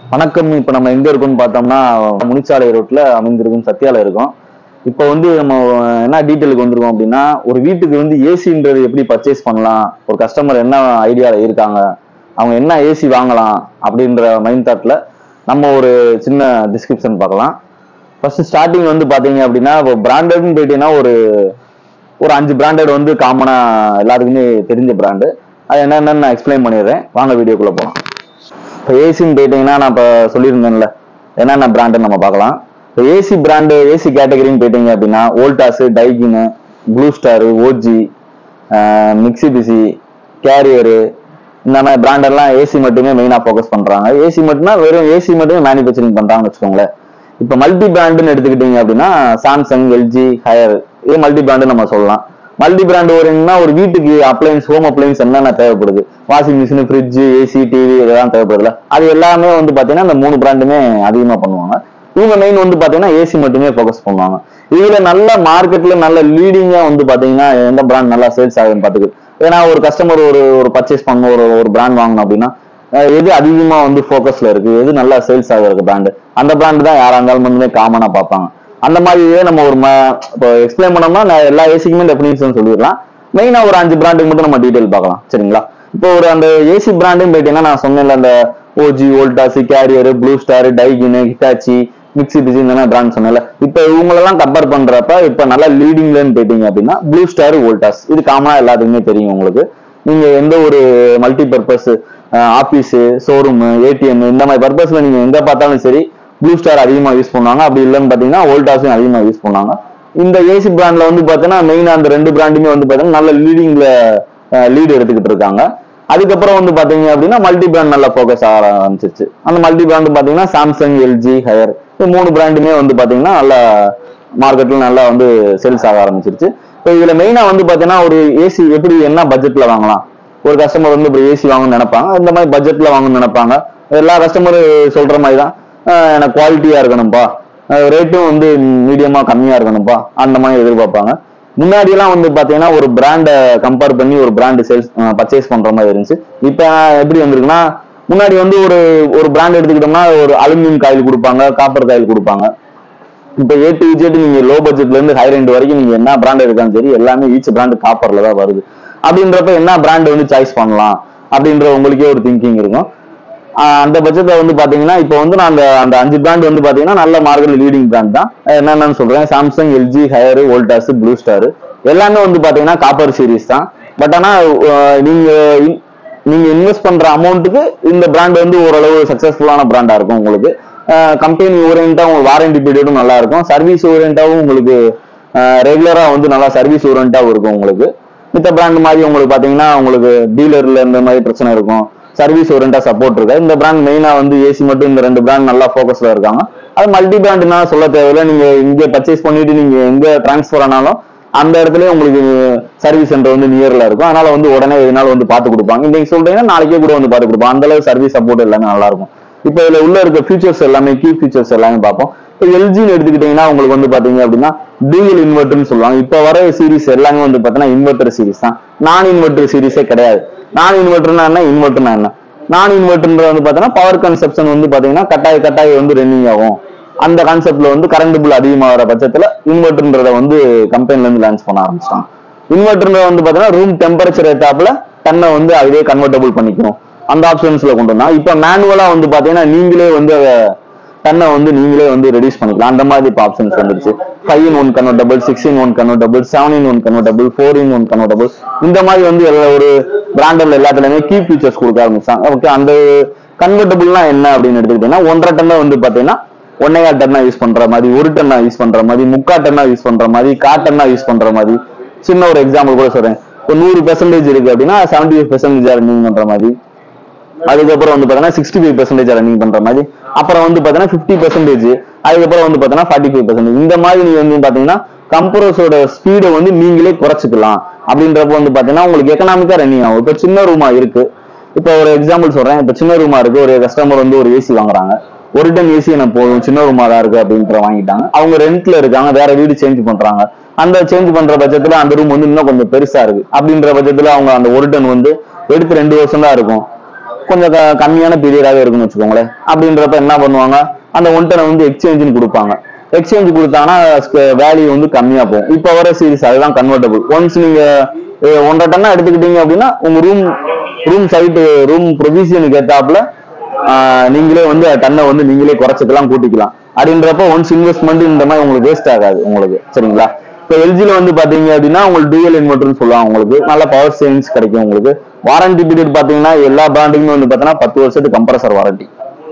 வணக்கம் இப்போ நம்ம எங்க இருக்கோம்னு பார்த்தோம்னா முனிச்சாலை ரோட்ல அமைந்திருக்கும் சத்யால இருக்கோம் இப்போ வந்து நம்ம என்ன டீட்டெயிலுக்கு வந்திருக்கோம் அப்படின்னா ஒரு வீட்டுக்கு வந்து ஏசின்றது எப்படி பர்ச்சேஸ் பண்ணலாம் ஒரு கஸ்டமர் என்ன ஐடியால இருக்காங்க அவங்க என்ன ஏசி வாங்கலாம் அப்படின்ற மைண்ட் தாட்ல நம்ம ஒரு சின்ன டிஸ்கிரிப்ஷன் பார்க்கலாம் ஃபர்ஸ்ட் ஸ்டார்டிங் வந்து பாத்தீங்க அப்படின்னா இப்போ பிராண்டட்னு போயிட்டீங்கன்னா ஒரு ஒரு அஞ்சு பிராண்டட் வந்து காமனா எல்லாருக்குமே தெரிஞ்ச பிராண்டு அது என்னென்னு நான் எக்ஸ்பிளைன் பண்ணிடுறேன் வாங்க வீடியோக்குள்ள போகலாம் இப்போ ஏசின்னு போயிட்டீங்கன்னா நான் இப்போ சொல்லியிருந்தேன்ல என்னென்ன பிராண்டுன்னு நம்ம பார்க்கலாம் இப்போ ஏசி பிராண்டு ஏசி கேட்டகரின்னு போயிட்டீங்க அப்படின்னா வோல்டாஸ் டைகின்னு Blue Star OG Mitsubishi Carrier இந்த மாதிரி பிராண்டெல்லாம் ஏசி மட்டுமே மெயினாக ஃபோக்கஸ் பண்ணுறாங்க ஏசி மட்டும்னா வெறும் ஏசி மட்டுமே மேனுஃபேக்சரிங் பண்ணுறாங்கன்னு வச்சுக்கோங்களேன் இப்போ மல்டி பிராண்டுன்னு எடுத்துக்கிட்டீங்க அப்படின்னா சாம்சங் எல்ஜி ஹயர் இது மல்டி பிராண்டு நம்ம சொல்லலாம் மல்டி பிராண்ட் ஓரியன்னா ஒரு வீட்டுக்கு அப்ளைன்ஸ் ஹோம் அப்ளைன்ஸ் என்னென்ன தேவைப்படுது washing machine fridge AC TV இதெல்லாம் தேவைப்படுதுல அது எல்லாமே வந்து பாத்தீங்கன்னா இந்த மூணு பிராண்டுமே அதிகமா பண்ணுவாங்க இவங்க மெயின் வந்து பாத்தீங்கன்னா ஏசி மட்டுமே ஃபோக்கஸ் பண்ணுவாங்க இதுல நல்ல மார்க்கெட்ல நல்ல லீடிங்கா வந்து பாத்தீங்கன்னா எந்த பிராண்ட் நல்லா சேல்ஸ் ஆகுதுன்னு பாத்துக்கு ஏன்னா ஒரு கஸ்டமர் ஒரு ஒரு பர்ச்சேஸ் பண்ணணும் ஒரு ஒரு பிராண்ட் வாங்கணும் அப்படின்னா அஹ் எது அதிகமா வந்து ஃபோக்கஸ்ல இருக்கு எது நல்லா சேல்ஸ் ஆகுற பிராண்டு அந்த பிராண்ட் தான் யாரா இருந்தாலும் வந்து காமனா பார்ப்பாங்க அந்த மாதிரியே நம்ம ஒரு ம- இப்போ எக்ஸ்பிளைன் பண்ணோம்னா நான் எல்லா ஏசிக்குமே டெஃபினிஷன் சொல்லிடலாம் மெயினா ஒரு அஞ்சு பிராண்டுக்கு மட்டும் நம்ம டீடைல் பார்க்கலாம் சரிங்களா இப்போ ஒரு அந்த ஏசி பிராண்டுன்னு போயிட்டீங்கன்னா நான் சொன்னேன்ல அந்த OG Voltas Carrier Blue Star Daikin Hitachi Mitsubishi இந்த மாதிரி பிராண்ட் சொன்னேன்ல இப்போ இவங்களெல்லாம் கம்பேர் பண்றப்ப இப்போ நல்லா லீடிங்லன்னு போயிட்டீங்க அப்படின்னா ப்ளூ ஸ்டார் வோல்டாஸ் இது காமனா எல்லாத்துக்குமே தெரியும் உங்களுக்கு நீங்க எந்த ஒரு multi purpose office showroom ATM இந்த மாதிரி பர்பஸ்ல நீங்க எங்க பார்த்தாலும் சரி ப்ளூ ஸ்டார் அதிகமா யூஸ் பண்ணுவாங்க அப்படி இல்லைன்னு பாத்தீங்கன்னா வோல்டாஸும் அதிகமா யூஸ் பண்ணுவாங்க இந்த ஏசி பிராண்ட்ல வந்து பாத்தீங்கன்னா மெயினா அந்த ரெண்டு பிராண்டுமே வந்து பாத்தீங்கன்னா நல்ல லீடிங்ல லீடு எடுத்துக்கிட்டு இருக்காங்க அதுக்கப்புறம் வந்து பாத்தீங்க அப்படின்னா மல்டி பிராண்ட் நல்லா ஃபோக்கஸ் ஆக ஆரம்பிச்சிருச்சு அந்த மல்டி பிராண்ட் பாத்தீங்கன்னா சாம்சங் எல்ஜி ஹயர் இந்த மூணு பிராண்டுமே வந்து பாத்தீங்கன்னா நல்லா மார்க்கெட்ல நல்லா வந்து சேல்ஸ் ஆக ஆரம்பிச்சிருச்சு இப்போ இதுல மெயினா வந்து பாத்தீங்கன்னா ஒரு ஏசி எப்படி என்ன பட்ஜெட்ல வாங்கலாம் ஒரு கஸ்டமர் வந்து இப்படி ஏசி வாங்கணும்னு நினைப்பாங்க இந்த மாதிரி பட்ஜெட்ல வாங்கணும்னு நினைப்பாங்க எல்லா கஸ்டமர் சொல்ற மாதிரி தான் ஆஹ் எனக்கு குவாலிட்டியா இருக்கணும்ப்பா ரேட்டும் வந்து மீடியமா கம்மியா இருக்கணும்ப்பா அந்த மாதிரி எதிர்பார்ப்பாங்க முன்னாடி எல்லாம் வந்து பாத்தீங்கன்னா ஒரு பிராண்டை கம்பேர் பண்ணி ஒரு பிராண்ட் சேல்ஸ் பர்ச்சேஸ் பண்ற மாதிரி இருந்துச்சு இப்ப எப்படி வந்திருக்குன்னா முன்னாடி வந்து ஒரு ஒரு பிராண்ட் எடுத்துக்கிட்டோம்னா ஒரு அலுமினியம் காயில் கொடுப்பாங்க காப்பர் காயில் கொடுப்பாங்க இப்ப ஏ டு ஜெட் நீங்க லோ பட்ஜெட்ல இருந்து ஹை ரெண்ட் வரைக்கும் நீங்க என்ன பிராண்ட் எடுத்தாலும் சரி எல்லாமே ஈச் பிராண்ட் காப்பர்ல தான் வருது அப்படின்றப்ப என்ன பிராண்ட் வந்து சாய்ஸ் பண்ணலாம் அப்படின்ற உங்களுக்கே ஒரு திங்கிங் இருக்கும் ஆஹ் அந்த பட்சத்துல வந்து பாத்தீங்கன்னா இப்போ வந்து நான் அந்த அந்த அஞ்சு பிராண்ட் வந்து பாத்தீங்கன்னா நல்ல மார்க்கெட் லீடிங் பிராண்ட் தான் அஹ் என்னென்னு சொல்றேன் Samsung LG Haier Voltas Blue Star எல்லாமே வந்து பாத்தீங்கன்னா காப்பர் சீரிஸ் தான் பட் ஆனா ஆஹ் நீங்க இன்- நீங்க இன்வெஸ்ட் பண்ற அமௌண்ட்டுக்கு இந்த பிராண்ட் வந்து ஓரளவு சக்சஸ்ஃபுல்லான பிராண்டா இருக்கும் உங்களுக்கு கம்பெனி ஓரியன்டா உங்களுக்கு வாரண்டி பீரியடும் நல்லா இருக்கும் சர்வீஸ் ஓரியன்டாவும் உங்களுக்கு ரெகுலரா வந்து நல்லா சர்வீஸ் ஓரியன்டாவும் இருக்கும் உங்களுக்கு மித்த பிராண்ட் மாதிரி உங்களுக்கு பாத்தீங்கன்னா உங்களுக்கு டீலர்ல இந்த மாதிரி பிரச்சனை இருக்கும் சர்வீஸ் ஓரியன்டா சப்போர்ட் இருக்கு இந்த பிராண்ட் மெயினா வந்து ஏசி மட்டும் இந்த ரெண்டு பிராண்ட் நல்லா ஃபோக்கஸ்ல இருக்காங்க அது மல்டி பிராண்ட்னா சொல்ல தேவையில்லை நீங்க இங்க பர்ச்சேஸ் பண்ணிட்டு நீங்க எங்க டிரான்ஸ்ஃபர் ஆனாலும் அந்த இடத்துல உங்களுக்கு சர்வீஸ் சென்டர் வந்து நியர்ல இருக்கும் அதனால வந்து உடனே எதுனாலும் வந்து பார்த்து கொடுப்பாங்க இன்னைக்கு சொல்றீங்கன்னா நாளைக்கே கூட வந்து பார்த்து கொடுப்பாங்க அந்த அளவு சர்வீஸ் சப்போர்ட் எல்லாமே நல்லா இருக்கும் இப்போ இதுல உள்ள இருக்க ஃபீச்சர்ஸ் எல்லாமே கீ ஃபீச்சர்ஸ் எல்லாமே பார்ப்போம் இப்போ எல்ஜின்னு எடுத்துக்கிட்டீங்கன்னா உங்களுக்கு வந்து பாத்தீங்க அப்படின்னா டூயல் இன்வெர்டர்னு சொல்லுவாங்க இப்போ வர சீரிஸ் எல்லாமே வந்து பாத்தீங்கன்னா இன்வெர்டர் சீரிஸ் தான் நான் இன்வெர்டர் சீரிஸே கிடையாது நான் இன்வெர்டர்னா என்ன இன்வெர்டர்னா என்ன நான் இன்வெர்டர்ன்ற வந்து பாத்தீங்கன்னா பவர் கன்செப்ஷன் வந்து பாத்தீங்கன்னா கட்டாய கட்டாய வந்து ரன்னிங் ஆகும் அந்த கான்செப்ட்ல வந்து கரண்ட் பில் அதிகமாகிற பட்சத்துல இன்வெர்டர்ன்றத வந்து கம்பெனில இருந்து லான்ச் பண்ண ஆரம்பிச்சிட்டாங்க இன்வெர்டர்ன்ற வந்து பாத்தீங்கன்னா ரூம் டெம்பரேச்சர் ஏத்தாப்புல தன்னை வந்து அதுவே கன்வெர்டபுள் பண்ணிக்கும் அந்த ஆப்ஷன்ஸ்ல கொண்டு வந்தா இப்ப மேனுவலா வந்து பாத்தீங்கன்னா நீங்களே வந்து அதை தன்னை வந்து நீங்களே வந்து ரெடியூஸ் பண்ணிக்கலாம் அந்த மாதிரி இப்போ ஆப்ஷன்ஸ் வந்துருச்சு five in one convertible six in one convertible seven in one convertible four in one convertible இந்த மாதிரி வந்து எல்லா ஒரு பிராண்டட்ல எல்லாத்துலயுமே கீ ஃபீச்சர்ஸ் கொடுக்க ஆரம்பிச்சாங்க ஓகே அந்த கன்வெர்டபுள்னா என்ன அப்படின்னு எடுத்துக்கிட்டீங்கன்னா ஒன்றரை டன்னை வந்து பாத்தீங்கன்னா ஒன்னேகா டன்னா யூஸ் பண்ற மாதிரி ஒரு டன்னா யூஸ் பண்ற மாதிரி முக்கா டன்னா யூஸ் பண்ற மாதிரி கா டன்னா யூஸ் பண்ற மாதிரி சின்ன ஒரு எக்ஸாம்பிள் கூட சொல்றேன் ஒரு நூறு பெர்சன்டேஜ் இருக்கு அப்படின்னா செவன்டி ஃபைவ் பெர்சன்டேஜ் ரன்னிங் பண்ற மாதிரி அதுக்கப்புறம் வந்து பாத்தீங்கன்னா சிக்ஸ்டி ஃபைவ் பெர்சன்டேஜ் ரன்னிங் பண்ற மாதிரி அப்புறம் வந்து பாத்தீங்கன்னா ஃபிஃப்டி பெர்சன்டேஜ் அதுக்கப்புறம் வந்து பாத்தீங்கன்னா ஃபார்ட்டி ஃபைவ் பெர்சன்டேஜ் இந்த மாதிரி நீங்க வந்து பாத்தீங்கன்னா கம்ப்ரஸோட ஸ்பீடை வந்து நீங்களே குறைச்சிக்கலாம் அப்படின்றப்ப வந்து பாத்தீங்கன்னா உங்களுக்கு எக்கனாமிக்கா ரன்னிங் ஆகும் இப்போ சின்ன ரூமா இருக்கு இப்போ ஒரு எக்ஸாம்பிள் சொல்றேன் இப்போ சின்ன ரூமா இருக்கு ஒரு கஸ்டமர் வந்து ஒரு ஏசி வாங்குறாங்க ஒரு டன் ஏசி எனக்கு போதும் சின்ன ரூமா தான் இருக்கு அப்படின்ற வாங்கிட்டாங்க அவங்க ரெண்ட்ல இருக்காங்க வேற வீடு சேஞ்ச் பண்றாங்க அந்த சேஞ்ச் பண்ற பட்சத்துல அந்த ரூம் வந்து இன்னும் கொஞ்சம் பெருசா இருக்கு அப்படின்ற பட்சத்துல அவங்க அந்த ஒரு டன் வந்து எடுத்து ரெண்டு வருஷம் தான் இருக்கும் கொஞ்சம் க- கம்மியான பீரியடாவே இருக்குன்னு வச்சுக்கோங்களேன் அப்படின்றப்ப என்ன பண்ணுவாங்க அந்த ஒன் டனை வந்து எக்ஸ்சேஞ்சுன்னு கொடுப்பாங்க எக்ஸ்சேஞ்ச் கொடுத்தாங்கன்னா வேல்யூ வந்து கம்மியா போகும் இப்போ வர சீரிஸ் அதுதான் கன்வெர்டபுள் ஒன்ஸ் நீங்க அஹ், ஒன்றரை டன்னா எடுத்துக்கிட்டீங்க அப்படின்னா உங்க ரூம் ரூம் சைட்டு ரூம் ப்ரொவிஷனுக்கு ஏத்தாப்புல ஆஹ், நீங்களே வந்து டன்னை வந்து நீங்களே குறைச்சிக்கலாம் கூட்டிக்கலாம் அப்படின்றப்ப ஒன்ஸ் இன்வெஸ்ட்மெண்ட் இந்த மாதிரி உங்களுக்கு வேஸ்ட் ஆகாது உங்களுக்கு சரிங்களா இப்போ எல்ஜில வந்து பாத்தீங்க அப்படின்னா உங்களுக்கு டூயல் இன்வெர்டர்னு சொல்லுவாங்க உங்களுக்கு நல்ல பவர் சேவிங்ஸ் கிடைக்கும் உங்களுக்கு வாரண்டி பீரியட் பாத்தீங்கன்னா எல்லா பிராண்டுக்குமே வந்து பாத்தீங்கன்னா பத்து வருஷத்துக்கு கம்ப்ரஸர் வாரண்டி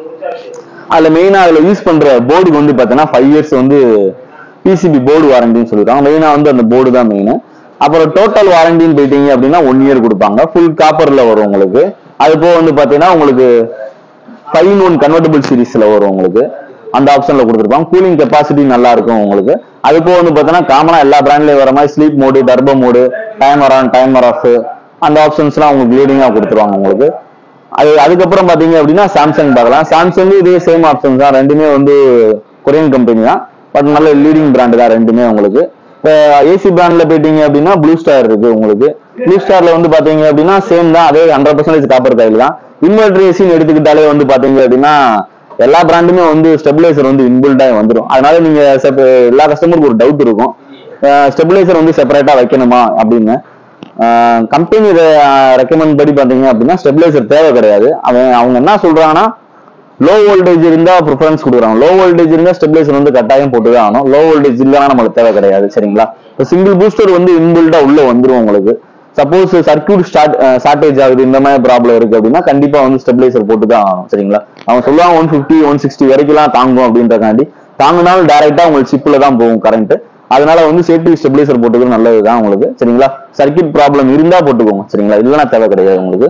அதுல மெயினா அதுல யூஸ் பண்ற போர்டுக்கு வந்து பாத்தீங்கன்னா ஃபைவ் இயர்ஸ் வந்து பிசிபி போர்டு வாரண்டின்னு சொல்லிருக்காங்க மெயினா வந்து அந்த போர்டு தான் மெயின் அப்புறம் டோட்டல் வாரண்டின்னு போயிட்டீங்க அப்படின்னா ஒன் இயர் கொடுப்பாங்க ஃபுல் காப்பர்ல வரும் உங்களுக்கு அது போக வந்து பாத்தீங்கன்னா உங்களுக்கு ஃபைவ் ஒன் கன்வெர்டபிள் சீரிஸ்ல வரும் உங்களுக்கு அந்த ஆப்ஷன்ல கொடுத்துருப்பாங்க கூலிங் கெப்பாசிட்டி நல்லா இருக்கும் உங்களுக்கு அது போக வந்து பார்த்தீங்கன்னா காமனா எல்லா பிராண்ட்லயும் வர மாதிரி sleep mode turbo mode timer on timer off அந்த ஆப்ஷன்ஸ்லாம் உங்களுக்கு லீடிங்கா கொடுத்துருவாங்க உங்களுக்கு அது அதுக்கப்புறம் பாத்தீங்க அப்படின்னா சாம்சங் பார்க்கலாம் சாம்சங் இதே சேம் ஆப்ஷன் தான் ரெண்டுமே வந்து கொரியன் கம்பெனி தான் பட் நல்ல லீடிங் பிராண்டு தான் ரெண்டுமே உங்களுக்கு ஏசி பிராண்ட்ல போயிட்டீங்க அப்படின்னா ப்ளூ ஸ்டார் இருக்கு உங்களுக்கு ப்ளூ ஸ்டார்ல வந்து பாத்தீங்க அப்படின்னா சேம் தான் அதே ஹண்ட்ரட் பர்சன்டேஜ் காப்பர் காயில் தான் இன்வெர்டர் ஏசின்னு எடுத்துக்கிட்டாலே வந்து பாத்தீங்க அப்படின்னா எல்லா பிராண்டுமே வந்து ஸ்டெபிலைசர் வந்து இன்பில்டா வந்துடும் அதனால நீங்க sep- எல்லா கஸ்டமருக்கும் ஒரு டவுட் இருக்கும் ஸ்டெபிலைசர் வந்து செப்பரேட்டா வைக்கணுமா அப்படின்னு கம்பெனி ரெக்கமெண்ட் படி பாத்தீங்க அப்படின்னா ஸ்டெபிலைசர் தேவை கிடையாது அவன் அவங்க என்ன சொல்றாங்கன்னா லோ வோல்டேஜ் இருந்தா ப்ரிஃபரன்ஸ் கொடுக்குறாங்க லோ வோல்டேஜ் இருந்தா ஸ்டெபிலைசர் வந்து கட்டாயம் போட்டுதான் ஆகணும் லோ வோல்டேஜ் இல்லைன்னா நம்மளுக்கு தேவை கிடையாது சரிங்களா இப்போ சிங்கிள் பூஸ்டர் வந்து இன்பில்டா உள்ள வந்துரும் உங்களுக்கு சப்போஸ் சர்க்யூட் ஸ்டார்ட் ஷார்டேஜ் ஆகுது இந்த மாதிரி ப்ராப்ளம் இருக்கு அப்படின்னா கண்டிப்பா வந்து ஸ்டெபிலைசர் போட்டு தான் ஆகணும் சரிங்களா அவங்க சொல்லுவாங்க ஒன் ஃபிஃப்டி ஒன் சிக்ஸ்டி வரைக்கும்லாம் தாங்கும் அப்படின்றக்காண்டி தாங்கினாலும் டைரக்டா உங்களுக்கு சிப்ல தான் போகும் கரண்ட் அதனால வந்து சேஃப்டி ஸ்டெபிலைசர் போட்டுக்கிறது நல்லதுதான் உங்களுக்கு சரிங்களா சர்க்யூட் ப்ராப்ளம் இருந்தா போட்டுக்கோங்க சரிங்களா இல்லைன்னா தேவை கிடையாது உங்களுக்கு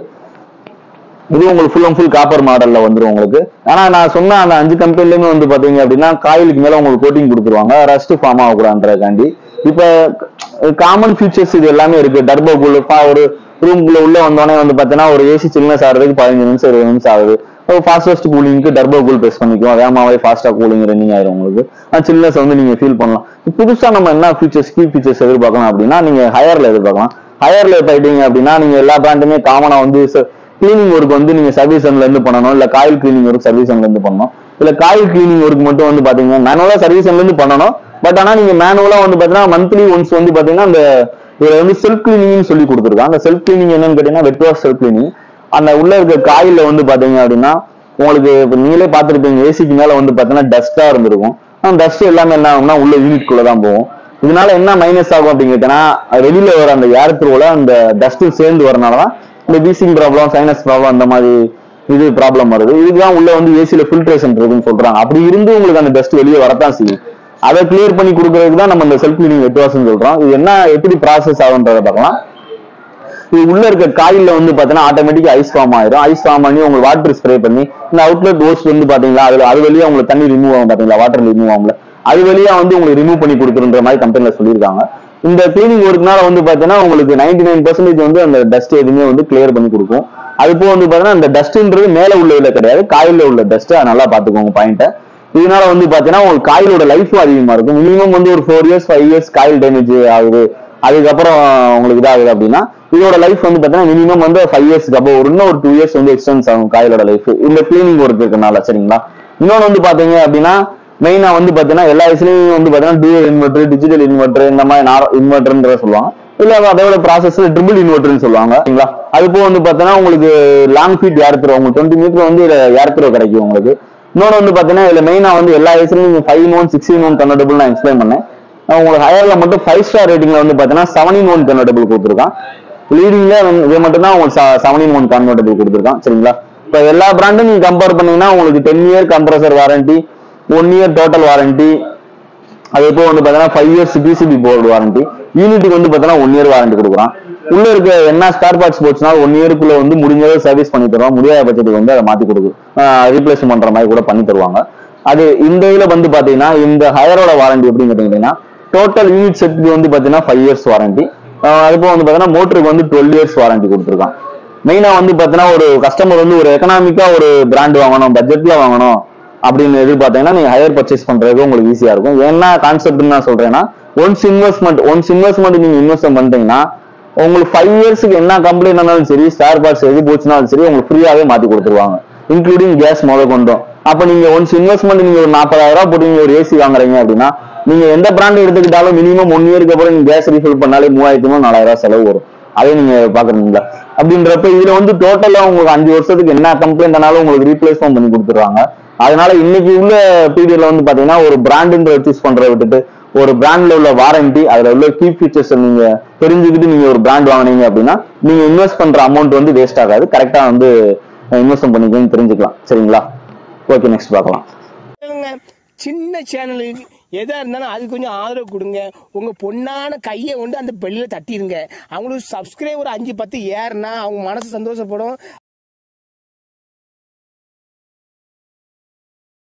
இது உங்களுக்கு ஃபுல் அண்ட் ஃபுல் காப்பர் மாடல்ல வந்துரும் உங்களுக்கு ஆனா நான் சொன்ன அந்த அஞ்சு கம்பெனிலுமே வந்து பாத்தீங்க அப்படின்னா காயிலுக்கு மேல உங்களுக்கு கோட்டிங் கொடுத்துருவாங்க ரஸ்ட் ஃபார்ம் ஆகக்கூடாதுன்றதுக்காண்டி இப்ப காமன் ஃபீச்சர்ஸ் இது எல்லாமே இருக்கு டர்போ கூல் ஒரு ரூம்குள்ள உள்ள வந்தோடனே வந்து பாத்தீங்கன்னா ஒரு ஏசி சில்னஸ் ஆகிறதுக்கு பதினஞ்சு நிமிஷம் இருபது நிமிஷம் ஆகுது ஃபாஸ்டஸ்ட் கூலிங்க்கு டர்போ கூல் ப்ரெஸ் பண்ணிக்கும் வேகமாவே ஃபாஸ்டா கூலிங் ரன்னிங் ஆயிரும் உங்களுக்கு அந்த சில்னஸ் வந்து நீங்க ஃபீல் பண்ணலாம் புதுசா நம்ம என்ன ஃபீச்சர்ஸ் கீ ஃபீச்சர்ஸ் எதிர்பார்க்கலாம் அப்படின்னா நீங்க ஹையர்ல எதிர்பார்க்கலாம் ஹையர்ல போயிட்டீங்க அப்படின்னா நீங்க எல்லா பிராண்டுமே காமனா வந்து கிளீனிங் ஒர்க் வந்து நீங்க சர்வீஸ் சென்டர்ல இருந்து பண்ணணும் இல்ல காயில் கிளீனிங் ஒர்க் சர்வீஸ் சென்டர்ல இருந்து பண்ணணும் இல்ல காயில் கிளீனிங் ஒர்க் மட்டும் வந்து பாத்தீங்கன்னா மேனுவலா சர்வீஸ் சென்டர்ல இருந்து பண்ணணும் பட் ஆனா நீங்க மேனுவலா வந்து பாத்தீங்கன்னா மந்த்லி ஒன்ஸ் வந்து பாத்தீங்கன்னா அந்த இதுல வந்து செல்ஃப் கிளீனிங் சொல்லி கொடுத்துருக்காங்க அந்த செல்ஃப் கிளீனிங் என்னன்னு கேட்டீங்கன்னா வெட் வாஷ் செல்ஃப் கிளீனிங் அந்த உள்ள இருக்க காயில்ல வந்து பாத்தீங்க அப்படின்னா உங்களுக்கு இப்ப நீங்களே பார்த்திருப்பீங்க ஏசிக்கு மேல வந்து பாத்தீங்கன்னா டஸ்டா இருந்திருக்கும் அந்த டஸ்ட் எல்லாமே என்ன ஆகும்னா உள்ள யூனிட் குள்ள தான் போகும் இதனால என்ன மைனஸ் ஆகும் அப்படின்னு கேட்டீங்கன்னா வெளியில வர அந்த ஏர் த்ரோல அந்த டஸ்ட் சேர்ந்து வரனாலதான் இந்த வீசிங் ப்ராப்ளம் சைனஸ் ப்ராப்ளம் அந்த மாதிரி இது ப்ராப்ளம் வருது இதுதான் உள்ள வந்து ஏசில ஃபில்ட்ரேஷன் இருக்குன்னு சொல்றாங்க அப்படி இருந்து உங்களுக்கு அந்த டஸ்ட் வெளியே வரத்தான் செய்யும் அதை கிளியர் பண்ணி கொடுக்கறதுக்கு தான் நம்ம இந்த செல்ஃப் கிளீனிங் வெட் வாஷ்னு சொல்றோம் இது என்ன எப்படி ப்ராசஸ் ஆகுன்றத பார்க்கலாம் இது உள்ள இருக்க காயில்ல வந்து பாத்தீங்கன்னா ஆட்டோமேட்டிக் ஐஸ் ஃபார்ம் ஆயிரும் ஐஸ் ஃபார்ம் பண்ணி உங்களுக்கு வாட்டர் ஸ்ப்ரே பண்ணி இந்த அவுட்லெட் ஓஸ் வந்து பாத்தீங்களா அதுல அது வழியா உங்களுக்கு தண்ணி ரிமூவ் ஆகும் பாத்தீங்களா வாட்டர் ரிமூவ் ஆகும்ல அது வழியா வந்து உங்களுக்கு ரிமூவ் பண்ணி கொடுக்குற மாதிரி கம்பெனில சொல்லியிருக்காங்க இந்த கிளீனிங் ஒர்க்னால வந்து பாத்தீங்கன்னா உங்களுக்கு நைன்டி நைன் பர்சன்டேஜ் வந்து அந்த டஸ்ட் எதுவுமே வந்து கிளியர் பண்ணி கொடுக்கும் அது போக வந்து பாத்தீங்கன்னா அந்த டஸ்ட்ன்றது மேல உள்ளதுல கிடையாது காயில்ல உள்ள டஸ்ட் அதை நல்லா பாத்துக்கோங்க பாயிண்ட்டை இதனால வந்து பாத்தீங்கன்னா உங்களுக்கு காயிலோட லைஃபும் அதிகமா இருக்கும் மினிமம் வந்து ஒரு four years five years coil damage ஆகுது அதுக்கப்புறம் உங்களுக்கு இதாகுது அப்படின்னா இதோட லைஃப் வந்து பாத்தீங்கன்னா மினிமம் வந்து ஃபைவ் இயர்ஸ்க்கு அப்போ ஒரு இன்னும் ஒரு டூ இயர்ஸ் வந்து எக்ஸ்டென்ஸ் ஆகும் காயிலோட லைஃப் இந்த கிளீனிங் ஒர்க் இருக்கனால சரிங்களா இன்னொன்று வந்து பாத்தீங்க அப்படின்னா மெயினா வந்து பாத்தீங்கன்னா எல்லா வயசுலயும் வந்து பாத்தீங்கன்னா டூயல் இன்வெர்டர் டிஜிட்டல் இன்வெர்டர் இந்த மாதிரி நார் இன்வெர்டர்ன்ற சொல்லுவாங்க இல்ல அதோட ப்ராசஸ்ல ட்ரிபிள் இன்வெர்டர்னு சொல்லுவாங்க சரிங்களா அது போக வந்து பாத்தீங்கன்னா உங்களுக்கு லாங் ஃபீட் ஏர் த்ரோ உங்களுக்கு டுவெண்ட்டி மீட்டர் வந்து ஏர் த்ரோ கிடைக்கும் உங்களுக்கு இன்னொன்று வந்து பாத்தீங்கன்னா இதுல மெயினா வந்து எல்லா வயசுலயும் five one sixteen one convertible நான் எக்ஸ்பிளைன் பண்ணேன் அஹ் உங்களுக்கு ஹையர்ல மட்டும் ஃபைவ் ஸ்டார் ரேட்டிங்ல வந்து பாத்தீங்கன்னா செவனின் ஒன் கன்வெர்டபிள் கொடுத்துருக்கான் லீடிங்ல இது மட்டும் தான் உங்களுக்கு செவனின் ஒன் கன்வெர்டபிள் கொடுத்துருக்கான் சரிங்களா இப்போ எல்லா பிராண்டும் நீங்க கம்பேர் பண்ணீங்கன்னா உங்களுக்கு ten year compressor warranty one year total warranty அது இப்போ வந்து பாத்தீங்கன்னா five years PCB board warranty யூனிட்டுக்கு வந்து பாத்தீங்கன்னா ஒன் இயர் வாரண்டி கொடுக்குறான் உள்ள இருக்க என்ன ஸ்பேர் பார்ட்ஸ் போச்சுன்னா ஒன் இயருக்குள்ள வந்து முடிஞ்சதை சர்வீஸ் பண்ணி தருவோம் முடியாத பட்சத்துக்கு வந்து அதை மாத்தி கொடுக்கு ரீப்ளேஸ் பண்ற மாதிரி கூட பண்ணி தருவாங்க அது இந்த இதுல வந்து பாத்தீங்கன்னா இந்த ஹையரோட வாரண்டி எப்படின்னு கேட்டீங்கன்னா டோட்டல் யூனிட் செட்டுக்கு வந்து பாத்தீங்கன்னா ஃபைவ் இயர்ஸ் வாரண்டி அதுபோக வந்து பாத்தீங்கன்னா மோட்டருக்கு வந்து டுவெல் இயர்ஸ் வாரண்டி கொடுத்துருக்கான் மெயினா வந்து பாத்தீங்கன்னா ஒரு கஸ்டமர் வந்து ஒரு எக்கனாமிக்கா ஒரு பிராண்ட் வாங்கணும் பட்ஜெட்ல வாங்கணும் அப்படின்னு எதிர்பார்த்தீங்கன்னா நீங்க ஹையர் பர்ச்சேஸ் பண்றதுக்கு உங்களுக்கு ஈஸியா இருக்கும் என்ன கான்செப்ட் நான் சொல்றேன்னா ஒன்ஸ் இன்வெஸ்ட்மெண்ட் ஒன்ஸ் இன்வெஸ்ட்மெண்ட் நீங்க இன்வெஸ்ட் பண்ணிட்டீங்கன்னா உங்களுக்கு ஃபைவ் இயர்ஸ்க்கு என்ன கம்ப்ளைண்ட் ஆனாலும் சரி ஸ்டார் பார்ட்ஸ் எது போச்சுனாலும் சரி உங்களுக்கு ஃப்ரீயாவே மாத்தி கொடுத்துருவாங்க இன்க்ளூடிங் கேஸ் முதல் கொண்டும் அப்ப நீங்க ஒன்ஸ் இன்வெஸ்ட்மெண்ட் நீங்க ஒரு நாற்பதாயிரம் ரூபாய் போட்டு நீங்க ஒரு ஏசி வாங்குறீங்க அப்படின்னா நீங்க எந்த பிராண்ட் எடுத்துக்கிட்டாலும் மினிமம் ஒன் இயருக்கு அப்புறம் நீங்க கேஸ் ரீஃபில் பண்ணாலே மூவாயிரத்தி நாலாயிரம் ரூபாய் செலவு வரும் அதே நீங்க பாக்குறீங்களா அப்படின்றப்ப இதுல வந்து டோட்டலா உங்களுக்கு அஞ்சு வருஷத்துக்கு என்ன கம்ப்ளைண்ட் ஆனாலும் உங்களுக்கு ரீப்ளேஸ்மெண்ட் பண்ணி கொடுத்துருவாங்க அதனால இன்னைக்கு உள்ள பீரியட்ல வந்து பாத்தீங்கன்னா ஒரு பிராண்டுன்ற சூஸ் பண்றத விட்டுட்டு ஒரு பிராண்ட்ல உள்ள வாரண்டி அதுல உள்ள கீ ஃபீச்சர்ஸ் நீங்க தெரிஞ்சுக்கிட்டு நீங்க ஒரு பிராண்ட் வாங்குனீங்க அப்படின்னா நீங்க இன்வெஸ்ட் பண்ற அமௌண்ட் வந்து வேஸ்ட் ஆகாது கரெக்டா வந்து இன்வெஸ்ட் பண்ணிக்கணும்னு தெரிஞ்சுக்கலாம் சரிங்களா ஓகே நெக்ஸ்ட் பார்க்கலாம் சொல்லுங்க. சின்ன சேனலுக்கு எதா இருந்தாலும் அது கொஞ்சம் ஆதரவு கொடுங்க உங்க பொண்ணான கையை கொண்டு அந்த பெல்லில் தட்டிடுங்க அவங்களுக்கு சப்ஸ்கிரைபர் அஞ்சு பத்து ஏறுனா அவங்க மனசு சந்தோஷப்படும்